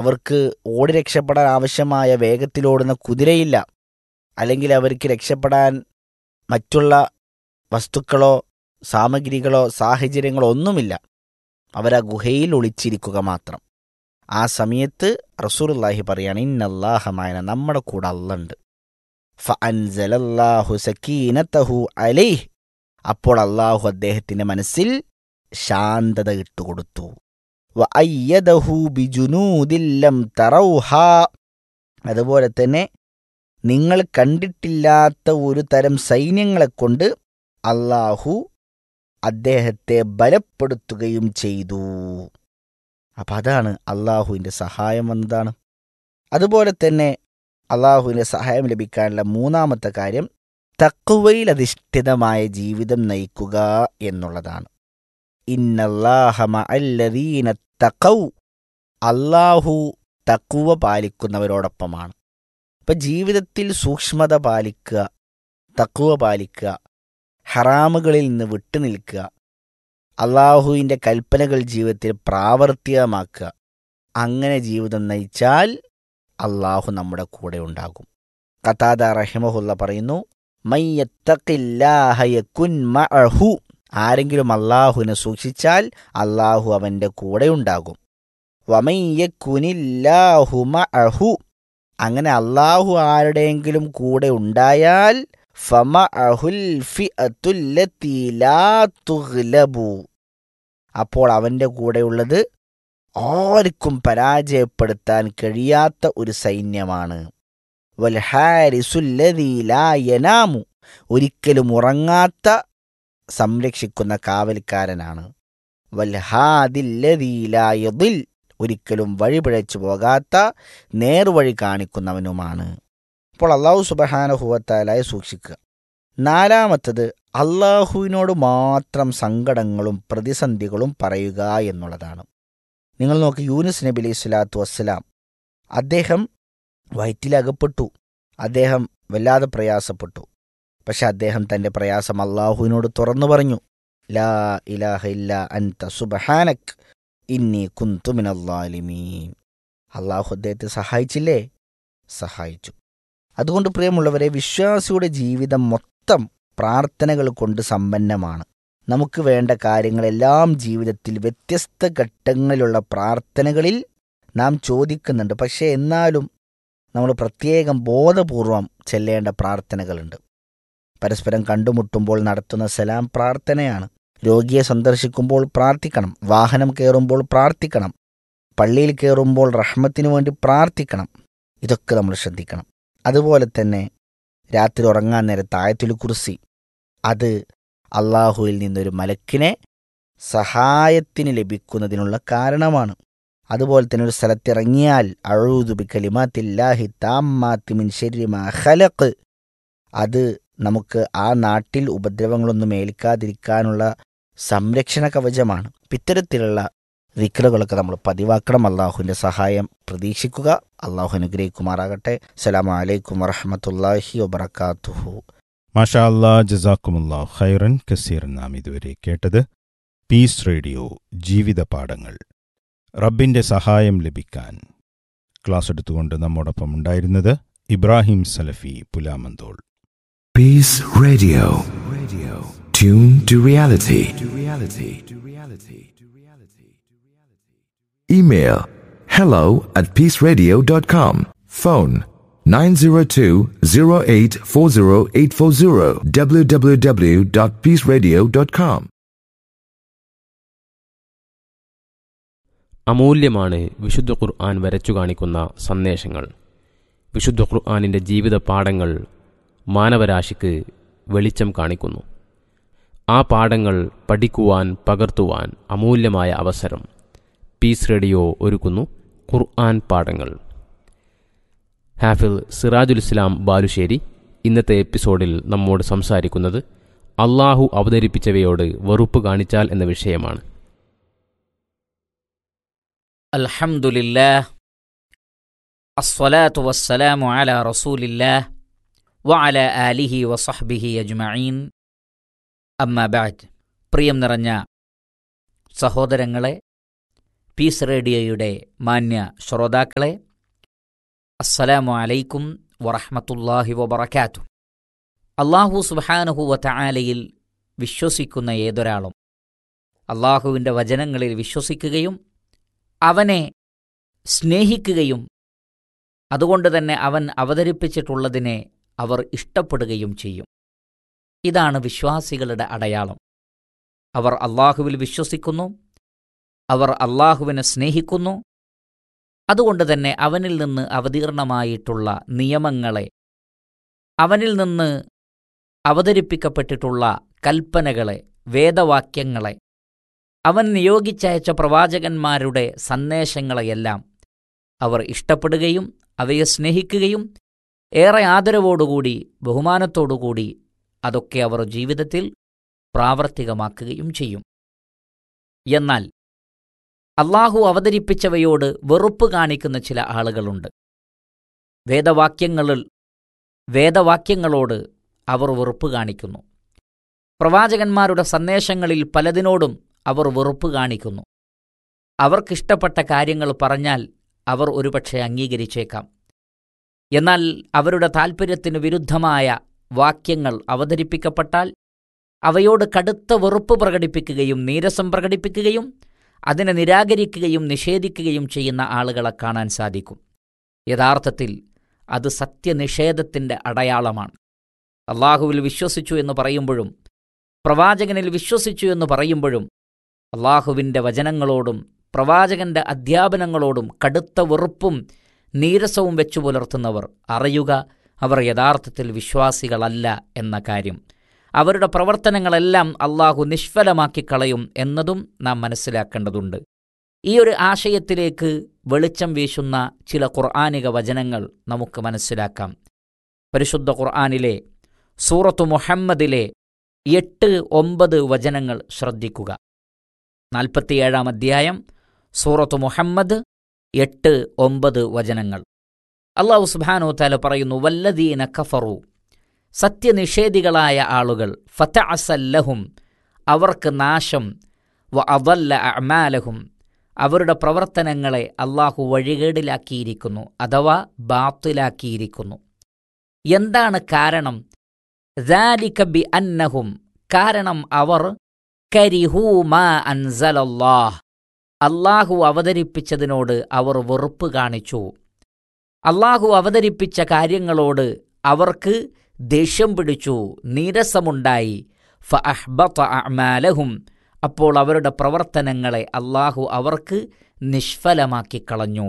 അവർക്ക് ഓടി രക്ഷപ്പെടാൻ ആവശ്യമായ വേഗത്തിലോടുന്ന കുതിരയില്ല അല്ലെങ്കിൽ അവർക്ക് രക്ഷപ്പെടാൻ മറ്റുള്ള വസ്തുക്കളോ സാമഗ്രികളോ സാഹചര്യങ്ങളോ ഒന്നുമില്ല അവരാ ഗുഹയിൽ ഒളിച്ചിരിക്കുക മാത്രം ആ സമയത്ത് റസൂലുള്ളാഹി പറയാണ് ഇന്നല്ലാഹമായന നമ്മുടെ കൂടെ അല്ലുണ്ട് ഫഅൻസലല്ലാഹു സക്കീനത്തഹു അലൈഹ് അപ്പോൾ അള്ളാഹു അദ്ദേഹത്തിന്റെ മനസ്സിൽ ശാന്തത ഇട്ടുകൊടുത്തു വഅയ്യദഹു ബിജുനൂദിൻ ലം തറൗഹാ അതുപോലെ തന്നെ നിങ്ങൾ കണ്ടിട്ടില്ലാത്ത ഒരു തരം സൈന്യങ്ങളെ കൊണ്ട് അള്ളാഹു അദ്ദേഹത്തെ ബലപ്പെടുത്തുകയും ചെയ്തു അപ്പം അതാണ് അള്ളാഹുവിൻ്റെ സഹായം വന്നതാണ് അതുപോലെ തന്നെ അള്ളാഹുവിൻ്റെ സഹായം ലഭിക്കാനുള്ള മൂന്നാമത്തെ കാര്യം തക്കുവയിൽ അധിഷ്ഠിതമായ ജീവിതം നയിക്കുക എന്നുള്ളതാണ് ഇന്നല്ലാഹമ അല്ലദീന തക്കൗ അള്ളാഹു തക്കുവ പാലിക്കുന്നവരോടൊപ്പമാണ് ഇപ്പം ജീവിതത്തിൽ സൂക്ഷ്മത പാലിക്കുക തക്കുവ പാലിക്കുക ഹറാമുകളിൽ നിന്ന് വിട്ടുനിൽക്കുക അള്ളാഹുവിൻ്റെ കൽപ്പനകൾ ജീവിതത്തിൽ പ്രാവർത്തികമാക്കുക അങ്ങനെ ജീവിതം നയിച്ചാൽ അള്ളാഹു നമ്മുടെ കൂടെ ഉണ്ടാകും കത്താദ റഹിമഹുല്ല പറയുന്നു മയ്യത്തക്കില്ലാഹയക്കുൻ മഅഹു ആരെങ്കിലും അള്ളാഹുവിനെ സൂക്ഷിച്ചാൽ അള്ളാഹു അവൻ്റെ കൂടെ ഉണ്ടാകും വമയ്യക്കുനില്ലാഹു മഅഹു അങ്ങനെ അള്ളാഹു ആരുടെയെങ്കിലും കൂടെ ഉണ്ടായാൽ ഫമ അഹുൽ ഫിഅത്തുല്ലത്തി ലാ തുഗ്ലബു അപ്പോൾ അവൻ്റെ കൂടെയുള്ളത് ആർക്കും പരാജയപ്പെടുത്താൻ കഴിയാത്ത ഒരു സൈന്യമാണ് വൽഹാരിസുല്ലദീ ലാ യനാമു ഒരിക്കലും ഉറങ്ങാത്ത സംരക്ഷിക്കുന്ന കാവൽക്കാരനാണ് വൽഹാദില്ലദീ ലാ യദിൽ ഒരിക്കലും വഴിപിഴച്ചു പോകാത്ത നേർവഴി കാണിക്കുന്നവനുമാണ് അപ്പോൾ അള്ളാഹു സുബഹാനഹുവത്താലായി സൂക്ഷിക്കുക നാലാമത്തത് അള്ളാഹുവിനോട് മാത്രം സങ്കടങ്ങളും പ്രതിസന്ധികളും പറയുക എന്നുള്ളതാണ് നിങ്ങൾ നോക്കി യൂനുസ് നബി അലൈഹി സ്വലാത്തു വസ്സലാം അദ്ദേഹം വയറ്റിലകപ്പെട്ടു അദ്ദേഹം വല്ലാതെ പ്രയാസപ്പെട്ടു പക്ഷെ അദ്ദേഹം തൻ്റെ പ്രയാസം അള്ളാഹുവിനോട് തുറന്നു പറഞ്ഞു ലാ ഇലാഹ ഇല്ല അൻത സുബഹാനക് ഇന്നി കുന്തുമിനല്ലാലിമീൻ അള്ളാഹു അദ്ദേഹത്തെ സഹായിച്ചില്ലേ സഹായിച്ചു അതുകൊണ്ട് പ്രിയമുള്ളവരെ വിശ്വാസിയുടെ ജീവിതം മൊത്തം പ്രാർത്ഥനകൾ കൊണ്ട് സമ്പന്നമാണ് നമുക്ക് വേണ്ട കാര്യങ്ങളെല്ലാം ജീവിതത്തിൽ വ്യത്യസ്ത ഘട്ടങ്ങളിലുള്ള പ്രാർത്ഥനകളിൽ നാം ചോദിക്കുന്നുണ്ട് പക്ഷേ എന്നാലും നമ്മൾ പ്രത്യേകം ബോധപൂർവം ചെല്ലേണ്ട പ്രാർത്ഥനകളുണ്ട് പരസ്പരം കണ്ടുമുട്ടുമ്പോൾ നടത്തുന്ന സലാം പ്രാർത്ഥനയാണ് രോഗിയെ സന്ദർശിക്കുമ്പോൾ പ്രാർത്ഥിക്കണം വാഹനം കയറുമ്പോൾ പ്രാർത്ഥിക്കണം പള്ളിയിൽ കയറുമ്പോൾ റഹ്മത്തിനു വേണ്ടി പ്രാർത്ഥിക്കണം ഇതൊക്കെ നമ്മൾ ശ്രദ്ധിക്കണം അതുപോലെ തന്നെ രാത്രി ഉറങ്ങാൻ നേരത്ത് ആയത്തുൽ കുർസി അത് അള്ളാഹുവിൽ നിന്നൊരു മലക്കിനെ സഹായത്തിന് ലഭിക്കുന്നതിനുള്ള കാരണമാണ് അതുപോലെ തന്നെ ഒരു സ്ഥലത്തിറങ്ങിയാൽ അഴൂതുബി കലിമാത്തില്ലാഹി താമ്മാത്തി മിൻ ശരിമാ ഖലഖ് അത് നമുക്ക് ആ നാട്ടിൽ ഉപദ്രവങ്ങളൊന്നും ഏൽക്കാതിരിക്കാനുള്ള സംരക്ഷണ കവചമാണ് ഇത്തരത്തിലുള്ള വിക്രകളൊക്കെ നമ്മൾ പതിവാക്കണം അള്ളാഹുവിൻ്റെ സഹായം പ്രതീക്ഷിക്കുക അള്ളാഹു അനുഗ്രഹിക്കുമാറാകട്ടെ സലാം അലൈക്കും വറഹമത്തല്ലാഹി വബർക്കാത്തുഹു മാഷാ അല്ലാ ജസാക്കുമുല്ലാ ഖൈറൻ കസീർ നാം ഇതുവരെ കേട്ടത് പീസ് റേഡിയോ ജീവിത പാഠങ്ങൾ റബ്ബിന്റെ സഹായം ലഭിക്കാൻ ക്ലാസ് എടുത്തുകൊണ്ട് നമ്മോടൊപ്പം ഉണ്ടായിരുന്നത് ഇബ്രാഹിം സലഫി Pulamanthole Peace Radio. Radio. Tune to reality. To reality. To reality. To reality. Email hello at peaceradio.com. Phone 902-0840840 www.peaceradio.com. അമൂല്യമാണ് വിശുദ്ധ ഖുർആൻ വരച്ചു കാണിക്കുന്ന സന്ദേശങ്ങൾ വിശുദ്ധ ഖുർആാനിൻ്റെ ജീവിത പാഠങ്ങൾ മാനവരാശിക്ക് വെളിച്ചം കാണിക്കുന്നു ആ പാഠങ്ങൾ പഠിക്കുവാൻ പകർത്തുവാൻ അമൂല്യമായ അവസരം പീസ് റേഡിയോ ഒരുക്കുന്നു ഖുർആൻ പാഠങ്ങൾ ഹാഫിൽ സിറാജുൽ ഇസ്ലാം ബാലുശ്ശേരി ഇന്നത്തെ എപ്പിസോഡിൽ നമ്മോട് സംസാരിക്കുന്നത് അള്ളാഹു അവതരിപ്പിച്ചവയോട് വെറുപ്പ് കാണിച്ചാൽ എന്ന വിഷയമാണ് الحمد لله الصلاة والسلام على رسول الله وعلى آله وصحبه أجمعين أما بعد പ്രിയം നിറഞ്ഞ സഹോദരങ്ങളെ പീസ് റേഡിയോയുടെ മാന്യ ശ്രോതാക്കളെ അസ്സലാമു അലൈക്കും വറഹ്മത്തുള്ളാഹി വബറകാത്തു അള്ളാഹു സുബ്ഹാനഹു വതആലയിൽ വിശ്വസിക്കുന്ന ഏതൊരാളും അള്ളാഹുവിൻ്റെ വചനങ്ങളിൽ വിശ്വസിക്കുകയും അവനെ സ്നേഹിക്കുകയും അതുകൊണ്ട് തന്നെ അവൻ അവതരിപ്പിച്ചിട്ടുള്ളതിനെ അവർ ഇഷ്ടപ്പെടുകയും ചെയ്യും ഇതാണ് വിശ്വാസികളുടെ അടയാളം അവർ അള്ളാഹുവിൽ വിശ്വസിക്കുന്നു അവർ അള്ളാഹുവിനെ സ്നേഹിക്കുന്നു അതുകൊണ്ട് തന്നെ അവനിൽ നിന്ന് അവതീർണമായിട്ടുള്ള നിയമങ്ങളെ അവനിൽ നിന്ന് അവതരിപ്പിക്കപ്പെട്ടിട്ടുള്ള കൽപ്പനകളെ വേദവാക്യങ്ങളെ അവൻ നിയോഗിച്ചയച്ച പ്രവാചകന്മാരുടെ സന്ദേശങ്ങളെയെല്ലാം അവർ ഇഷ്ടപ്പെടുകയും അവയെ സ്നേഹിക്കുകയും ഏറെ ആദരവോടുകൂടി ബഹുമാനത്തോടുകൂടി അതൊക്കെ അവർ ജീവിതത്തിൽ പ്രാവർത്തികമാക്കുകയും ചെയ്യും എന്നാൽ അള്ളാഹു അവതരിപ്പിച്ചവയോട് വെറുപ്പ് കാണിക്കുന്ന ചില ആളുകളുണ്ട് വേദവാക്യങ്ങളിൽ വേദവാക്യങ്ങളോട് അവർ വെറുപ്പ് കാണിക്കുന്നു പ്രവാചകന്മാരുടെ സന്ദേശങ്ങളിൽ പലതിനോടും അവർ വെറുപ്പ് കാണിക്കുന്നു അവർക്കിഷ്ടപ്പെട്ട കാര്യങ്ങൾ പറഞ്ഞാൽ അവർ ഒരുപക്ഷെ അംഗീകരിച്ചേക്കാം എന്നാൽ അവരുടെ താൽപ്പര്യത്തിനു വിരുദ്ധമായ വാക്യങ്ങൾ അവതരിപ്പിക്കപ്പെട്ടാൽ അവയോട് കടുത്ത വെറുപ്പ് പ്രകടിപ്പിക്കുകയും നീരസം പ്രകടിപ്പിക്കുകയും അതിനെ നിരാകരിക്കുകയും നിഷേധിക്കുകയും ചെയ്യുന്ന ആളുകളെ കാണാൻ സാധിക്കും യഥാർത്ഥത്തിൽ അത് സത്യനിഷേധത്തിൻ്റെ അടയാളമാണ് അള്ളാഹുവിൽ വിശ്വസിച്ചു എന്ന് പറയുമ്പോഴും പ്രവാചകനിൽ വിശ്വസിച്ചു എന്ന് പറയുമ്പോഴും അള്ളാഹുവിൻ്റെ വചനങ്ങളോടും പ്രവാചകന്റെ അധ്യാപനങ്ങളോടും കടുത്ത വെറുപ്പും നീരസവും വെച്ചു പുലർത്തുന്നവർ അറിയുക അവർ യഥാർത്ഥത്തിൽ വിശ്വാസികളല്ല എന്ന കാര്യം അവരുടെ പ്രവർത്തനങ്ങളെല്ലാം അള്ളാഹു നിഷ്ഫലമാക്കി കളയും എന്നതും നാം മനസ്സിലാക്കേണ്ടതുണ്ട് ഈ ഒരു ആശയത്തിലേക്ക് വെളിച്ചം വീശുന്ന ചില ഖുർആാനിക വചനങ്ങൾ നമുക്ക് മനസ്സിലാക്കാം പരിശുദ്ധ ഖുർആാനിലെ സൂറത്തു മുഹമ്മദിലെ എട്ട് ഒമ്പത് വചനങ്ങൾ ശ്രദ്ധിക്കുക നാൽപ്പത്തിയേഴാം അധ്യായം സൂറത്തു മുഹമ്മദ് എട്ട് ഒമ്പത് വചനങ്ങൾ അള്ളാഹു സുബാനോ താല പറയുന്നു വല്ലദീന കഫറു സത്യനിഷേധികളായ ആളുകൾ ഫത അസല്ലഹും അവർക്ക് നാശം വ അവല്ല അമാലഹും അവരുടെ പ്രവർത്തനങ്ങളെ അള്ളാഹു വഴികേടിലാക്കിയിരിക്കുന്നു അഥവാ ബാത്തിലാക്കിയിരിക്കുന്നു എന്താണ് കാരണം ذَلِكَ ബിഅന്നഹും കാരണം അവർ കരിഹൂ മാ അൻസലല്ലാഹ് അള്ളാഹു അവതരിപ്പിച്ചതിനോട് അവർ വെറുപ്പ് കാണിച്ചു അള്ളാഹു അവതരിപ്പിച്ച കാര്യങ്ങളോട് അവർക്ക് ദേഷ്യം പിടിച്ചു നീരസമുണ്ടായി ഫ അഹ്ബത്ത അമാലഹും അപ്പോൾ അവരുടെ പ്രവർത്തനങ്ങളെ അള്ളാഹു അവർക്ക് നിഷ്ഫലമാക്കി കളഞ്ഞു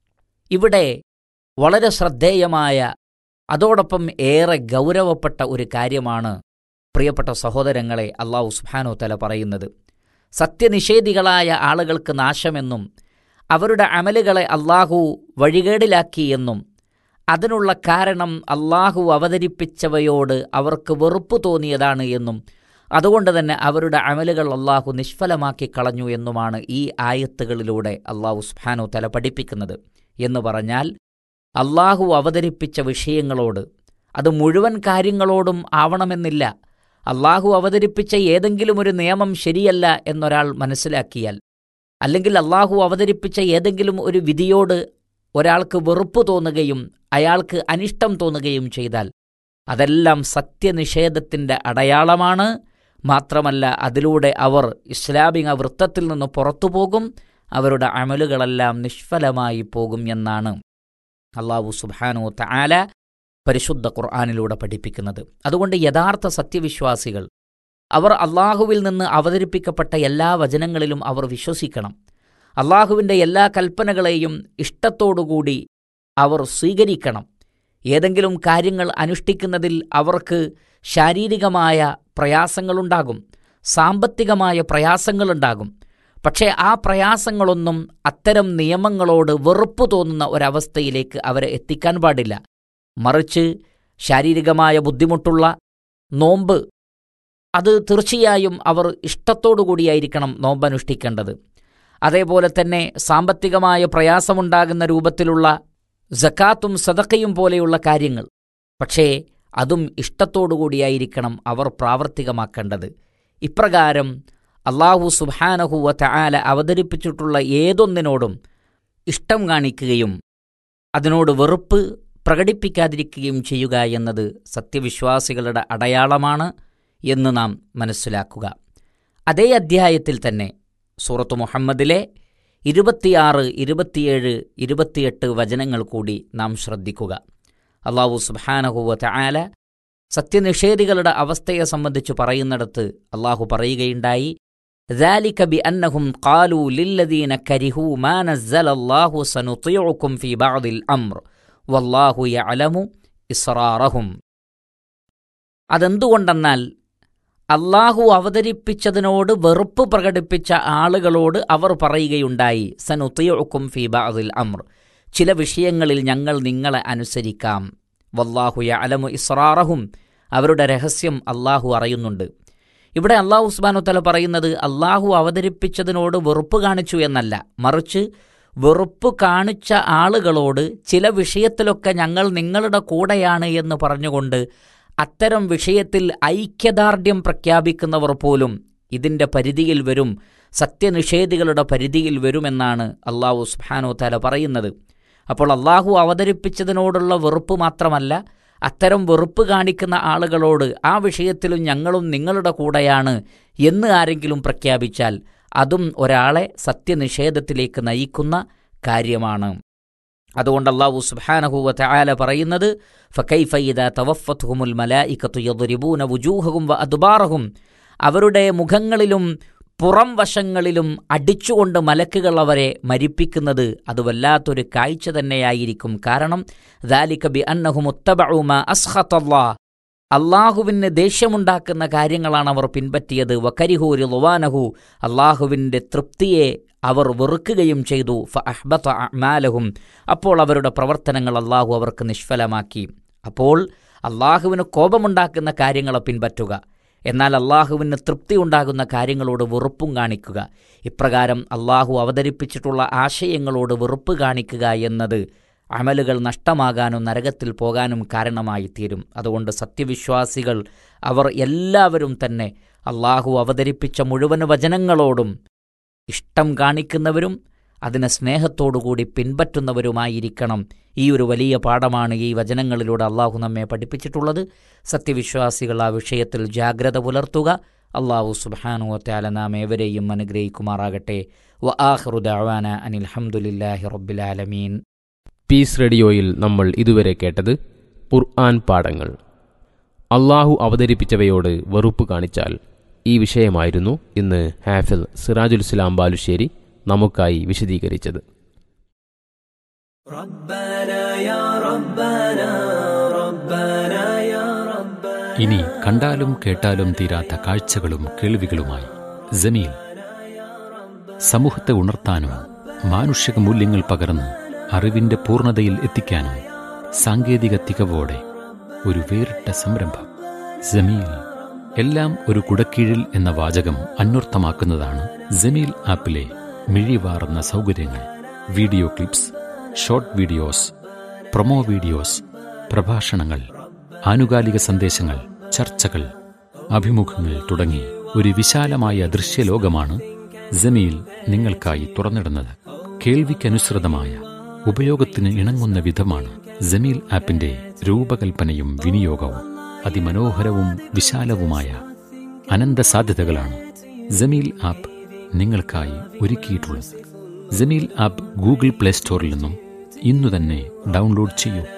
ഇവിടെ വളരെ ശ്രദ്ധേയമായ അതോടൊപ്പം ഏറെ ഗൗരവപ്പെട്ട ഒരു കാര്യമാണ് പ്രിയപ്പെട്ട സഹോദരങ്ങളെ അള്ളാഹു സുബാനോ തല പറയുന്നത് സത്യനിഷേധികളായ ആളുകൾക്ക് നാശമെന്നും അവരുടെ അമലുകളെ അള്ളാഹു വഴികേടിലാക്കി എന്നും അതിനുള്ള കാരണം അള്ളാഹു അവതരിപ്പിച്ചവയോട് അവർക്ക് വെറുപ്പ് തോന്നിയതാണ് എന്നും അതുകൊണ്ട് തന്നെ അവരുടെ അമലുകൾ അള്ളാഹു നിഷ്ഫലമാക്കി കളഞ്ഞു എന്നുമാണ് ഈ ആയത്തുകളിലൂടെ അള്ളാഹു സുബാനോ തല പഠിപ്പിക്കുന്നത് എന്ന് പറഞ്ഞാൽ അള്ളാഹു അവതരിപ്പിച്ച വിഷയങ്ങളോട് അത് മുഴുവൻ കാര്യങ്ങളോടും ആവണമെന്നില്ല അള്ളാഹു അവതരിപ്പിച്ച ഏതെങ്കിലും ഒരു നിയമം ശരിയല്ല എന്നൊരാൾ മനസ്സിലാക്കിയാൽ അല്ലെങ്കിൽ അള്ളാഹു അവതരിപ്പിച്ച ഏതെങ്കിലും ഒരു വിധിയോട് ഒരാൾക്ക് വെറുപ്പ് തോന്നുകയും അയാൾക്ക് അനിഷ്ടം തോന്നുകയും ചെയ്താൽ അതെല്ലാം സത്യനിഷേധത്തിൻ്റെ അടയാളമാണ് മാത്രമല്ല അതിലൂടെ അവർ ഇസ്ലാമിക വൃത്തത്തിൽ നിന്ന് പുറത്തുപോകും അവരുടെ അമലുകളെല്ലാം നിഷ്ഫലമായി പോകും എന്നാണ് അള്ളാഹു സുബാനു തആല പരിശുദ്ധ ഖുർആാനിലൂടെ പഠിപ്പിക്കുന്നത് അതുകൊണ്ട് യഥാർത്ഥ സത്യവിശ്വാസികൾ അവർ അള്ളാഹുവിൽ നിന്ന് അവതരിപ്പിക്കപ്പെട്ട എല്ലാ വചനങ്ങളിലും അവർ വിശ്വസിക്കണം അള്ളാഹുവിൻ്റെ എല്ലാ കൽപ്പനകളെയും ഇഷ്ടത്തോടുകൂടി അവർ സ്വീകരിക്കണം ഏതെങ്കിലും കാര്യങ്ങൾ അനുഷ്ഠിക്കുന്നതിൽ അവർക്ക് ശാരീരികമായ പ്രയാസങ്ങളുണ്ടാകും സാമ്പത്തികമായ പ്രയാസങ്ങളുണ്ടാകും പക്ഷേ ആ പ്രയാസങ്ങളൊന്നും അത്തരം നിയമങ്ങളോട് വെറുപ്പ് തോന്നുന്ന ഒരവസ്ഥയിലേക്ക് അവരെ എത്തിക്കാൻ പാടില്ല മറിച്ച് ശാരീരികമായ ബുദ്ധിമുട്ടുള്ള നോമ്പ് അത് തീർച്ചയായും അവർ ഇഷ്ടത്തോടുകൂടിയായിരിക്കണം നോമ്പ് അനുഷ്ഠിക്കേണ്ടത് അതേപോലെ തന്നെ സാമ്പത്തികമായ പ്രയാസമുണ്ടാകുന്ന രൂപത്തിലുള്ള ജക്കാത്തും സദക്കയും പോലെയുള്ള കാര്യങ്ങൾ പക്ഷേ അതും ഇഷ്ടത്തോടുകൂടിയായിരിക്കണം അവർ പ്രാവർത്തികമാക്കേണ്ടത് ഇപ്രകാരം അള്ളാഹു സുബാനഹു വതആല അവതരിപ്പിച്ചിട്ടുള്ള ഏതൊന്നിനോടും ഇഷ്ടം കാണിക്കുകയും അതിനോട് വെറുപ്പ് പ്രകടിപ്പിക്കാതിരിക്കുകയും ചെയ്യുക എന്നത് സത്യവിശ്വാസികളുടെ അടയാളമാണ് എന്ന് നാം മനസ്സിലാക്കുക അതേ അധ്യായത്തിൽ തന്നെ സൂറത്ത് മുഹമ്മദിലെ ഇരുപത്തിയാറ് ഇരുപത്തിയേഴ് ഇരുപത്തിയെട്ട് വചനങ്ങൾ കൂടി നാം ശ്രദ്ധിക്കുക അള്ളാഹു സുബാനഹുവ തആല സത്യനിഷേധികളുടെ അവസ്ഥയെ സംബന്ധിച്ച് പറയുന്നിടത്ത് അള്ളാഹു പറയുകയുണ്ടായി ذلك بأنهم قالوا للذين كرهوا ما نزل الله سنطيعكم في بعض الأمر والله يعلم إسرارهم അതെന്തുകൊണ്ടെന്നാൽ അള്ളാഹു അവതരിപ്പിച്ചതിനോട് വെറുപ്പ് പ്രകടിപ്പിച്ച ആളുകളോട് അവർ പറയുകയുണ്ടായി സനുത്തിയൊക്കും ഫി ബാദിൽ അമ്ർ ചില വിഷയങ്ങളിൽ ഞങ്ങൾ നിങ്ങളെ അനുസരിക്കാം വല്ലാഹു യഅലമു ഇസ്രാറഹും അവരുടെ രഹസ്യം അള്ളാഹു അറിയുന്നുണ്ട് ഇവിടെ അള്ളാഹു ഉസ്മാനു തല പറയുന്നത് അള്ളാഹു അവതരിപ്പിച്ചതിനോട് വെറുപ്പ് കാണിച്ചു എന്നല്ല മറിച്ച് വെറുപ്പ് കാണിച്ച ആളുകളോട് ചില വിഷയത്തിലൊക്കെ ഞങ്ങൾ നിങ്ങളുടെ കൂടെയാണ് എന്ന് പറഞ്ഞുകൊണ്ട് അത്തരം വിഷയത്തിൽ ഐക്യദാർഢ്യം പ്രഖ്യാപിക്കുന്നവർ പോലും ഇതിൻ്റെ പരിധിയിൽ വരും സത്യനിഷേധികളുടെ പരിധിയിൽ വരുമെന്നാണ് അള്ളാഹു സുബാനോ തല പറയുന്നത് അപ്പോൾ അള്ളാഹു അവതരിപ്പിച്ചതിനോടുള്ള വെറുപ്പ് മാത്രമല്ല അത്തരം വെറുപ്പ് കാണിക്കുന്ന ആളുകളോട് ആ വിഷയത്തിലും ഞങ്ങളും നിങ്ങളുടെ കൂടെയാണ് എന്ന് ആരെങ്കിലും പ്രഖ്യാപിച്ചാൽ അതും ഒരാളെ സത്യനിഷേധത്തിലേക്ക് നയിക്കുന്ന കാര്യമാണ് അതുകൊണ്ട് അള്ളാഹു സുബ്ഹാനഹു വതആല പറയുന്നത് ഫകൈഫ ഇദാ തവഫത്ഹുമുൽ മലായികത്തു യദ്രിബൂന വുജൂഹഹും വഅദ്ബാറഹും അവരുടെ മുഖങ്ങളിലും പുറം വശങ്ങളിലും അടിച്ചുകൊണ്ട് മലക്കുകൾ അവരെ മരിപ്പിക്കുന്നത് അത് വല്ലാത്തൊരു കാഴ്ച തന്നെയായിരിക്കും കാരണം ദാലിക ബി അന്നഹും ഉത്തബഉമ അസ്ഖത്തല്ലാ അള്ളാഹുവിന് ദേഷ്യമുണ്ടാക്കുന്ന കാര്യങ്ങളാണ് അവർ പിൻപറ്റിയത് വകരിഹൂരി ലുവാനഹു അള്ളാഹുവിൻ്റെ തൃപ്തിയെ അവർ വെറുക്കുകയും ചെയ്തു ഫ അഹ്ബത്ത അമാലഹും അപ്പോൾ അവരുടെ പ്രവർത്തനങ്ങൾ അള്ളാഹു അവർക്ക് നിഷ്ഫലമാക്കി അപ്പോൾ അള്ളാഹുവിന് കോപമുണ്ടാക്കുന്ന കാര്യങ്ങളെ പിൻപറ്റുക എന്നാൽ അള്ളാഹുവിന് തൃപ്തി ഉണ്ടാകുന്ന കാര്യങ്ങളോട് വെറുപ്പും കാണിക്കുക ഇപ്രകാരം അള്ളാഹു അവതരിപ്പിച്ചിട്ടുള്ള ആശയങ്ങളോട് വെറുപ്പ് കാണിക്കുക എന്നത് അമലുകൾ നഷ്ടമാകാനും നരകത്തിൽ പോകാനും കാരണമായി തീരും അതുകൊണ്ട് സത്യവിശ്വാസികൾ അവർ എല്ലാവരും തന്നെ അള്ളാഹു അവതരിപ്പിച്ച മുഴുവൻ വചനങ്ങളോടും ഇഷ്ടം കാണിക്കുന്നവരും അതിനെ സ്നേഹത്തോടുകൂടി പിൻപറ്റുന്നവരുമായിരിക്കണം ഈ ഒരു വലിയ പാഠമാണ് ഈ വചനങ്ങളിലൂടെ അള്ളാഹു നമ്മെ പഠിപ്പിച്ചിട്ടുള്ളത് സത്യവിശ്വാസികൾ ആ വിഷയത്തിൽ ജാഗ്രത പുലർത്തുക അള്ളാഹു സുബാനുവത്താല നാം ഏവരെയും അനുഗ്രഹിക്കുമാറാകട്ടെ വ ആഹ്റുദാന അനിൽ ഹംദുലില്ലാഹി റബ്ബിലാലമീൻ പീസ് റേഡിയോയിൽ നമ്മൾ ഇതുവരെ കേട്ടത് ഖുർആൻ പാഠങ്ങൾ അള്ളാഹു അവതരിപ്പിച്ചവയോട് വെറുപ്പ് കാണിച്ചാൽ ഈ വിഷയമായിരുന്നു ഇന്ന് ഹാഫിൽ സിറാജുൽ ഇസ്ലാം ബാലുശ്ശേരി നമുക്കായി വിശദീകരിച്ചത് ഇനി കണ്ടാലും കേട്ടാലും തീരാത്ത കാഴ്ചകളും കേൾവികളുമായി ജമീൽ സമൂഹത്തെ ഉണർത്താനും മാനുഷിക മൂല്യങ്ങൾ പകർന്ന് അറിവിന്റെ പൂർണ്ണതയിൽ എത്തിക്കാനും സാങ്കേതിക തികവോടെ ഒരു വേറിട്ട സംരംഭം ജമീൽ എല്ലാം ഒരു കുടക്കീഴിൽ എന്ന വാചകം അന്വർത്ഥമാക്കുന്നതാണ് ജമീൽ ആപ്പിലെ മിഴിവാറുന്ന സൗകര്യങ്ങൾ video clips short videos promo videos പ്രഭാഷണങ്ങൾ ആനുകാലിക സന്ദേശങ്ങൾ ചർച്ചകൾ അഭിമുഖങ്ങൾ തുടങ്ങി ഒരു വിശാലമായ ദൃശ്യലോകമാണ് ജമീൽ നിങ്ങൾക്കായി തുറന്നിടുന്നത് കേൾവിക്കനുസൃതമായ ഉപയോഗത്തിന് ഇണങ്ങുന്ന വിധമാണ് ജമീൽ ആപ്പിന്റെ രൂപകൽപ്പനയും വിനിയോഗവും അതിമനോഹരവും വിശാലവുമായ അനന്ത സാധ്യതകളാണ് ജമീൽ ആപ്പ് നിങ്ങൾക്കായി ഒരുക്കിയിട്ടുള്ളത് ജമീൽ ആപ്പ് ഗൂഗിൾ പ്ലേ സ്റ്റോറിൽ നിന്നും ഇന്നു തന്നെ ഡൗൺലോഡ് ചെയ്യൂ